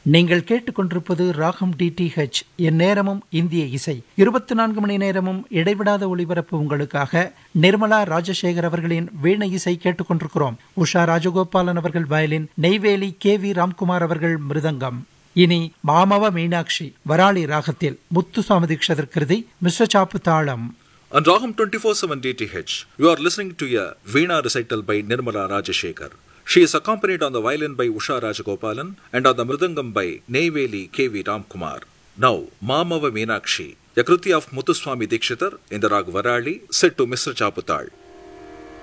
நீங்கள் கேட்டுக்கொண்டிருப்பது ராகம் டிடிஹெச் என் நேரமும் இந்திய இசை இருபத்தி நான்கு மணி நேரமும் இடைவிடாத ஒளிபரப்பு உங்களுக்காக நிர்மலா ராஜசேகர் அவர்களின் வீண இசை கேட்டுக்கொண்டிருக்கிறோம் உஷா ராஜகோபாலன் அவர்கள் violin Neyveli K V Ramkumar அவர்கள் மிருதங்கம் இனி மாமவ மீனாட்சி வராளி ராகத்தில் முத்துசாமி தீட்சிதர் கிருதி மிஸ்ர சாப்பு தாளம் On Raham 24-7 DTH, you are listening to a Veena recital by Nirmala Rajashekar. She is accompanied on the violin by Usha Rajagopalan and on the mridangam by Neyveli K.V. Ramkumar. Now, Mamava Meenakshi, a kriti of Muthuswami Dikshitar in the rag Varali, set to Mr. Chaputal.